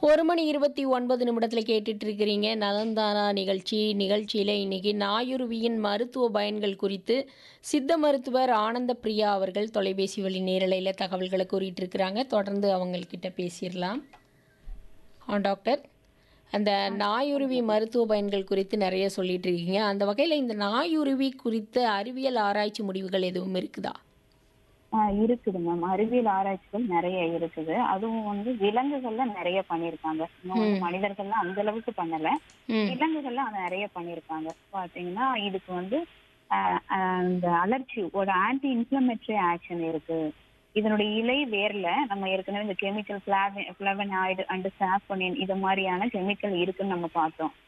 ஒரு மணி இருபத்தி ஒன்பது நிமிடத்தில் கேட்டுட்டு இருக்கிறீங்க நலந்தானா நிகழ்ச்சி நிகழ்ச்சியில் இன்னைக்கு நாயுருவியின் மருத்துவ பயன்கள் குறித்து சித்த மருத்துவர் ஆனந்த பிரியா அவர்கள் தொலைபேசி வழி நேரலையில் தகவல்களை கூறிட்டு இருக்கிறாங்க தொடர்ந்து அவங்கக்கிட்ட பேசிடலாம் ஆ டாக்டர் அந்த நாயுருவி மருத்துவ பயன்கள் குறித்து நிறைய சொல்லிட்டு இருக்கீங்க அந்த வகையில் இந்த நாயுருவி குறித்த அறிவியல் ஆராய்ச்சி முடிவுகள் எதுவும் இருக்குதா ஆஹ் இருக்குது மேம் அறிவியல் ஆராய்ச்சிகள் நிறைய இருக்குது அதுவும் வந்து விலங்குகள்ல நிறைய பண்ணியிருக்காங்க இன்னும் வந்து மனிதர்கள்ல அந்த அளவுக்கு பண்ணல ம் விலங்குகள்ல அது நிறைய பண்ணியிருக்காங்க பாத்தீங்கன்னா இதுக்கு வந்து ஆஹ் ஆஹ் இந்த அலர்ச்சி ஒரு ஆன்டி இன்ஃபிளமேட்டரி ஆக்ஷன் இருக்கு இதனுடைய இலை வேர்ல நம்ம ஏற்கனவே இந்த கெமிக்கல் பிளாவனாய்டு அண்ட் சாஃபனின் இது மாதிரியான கெமிக்கல் இருக்குன்னு நம்ம பார்த்தோம்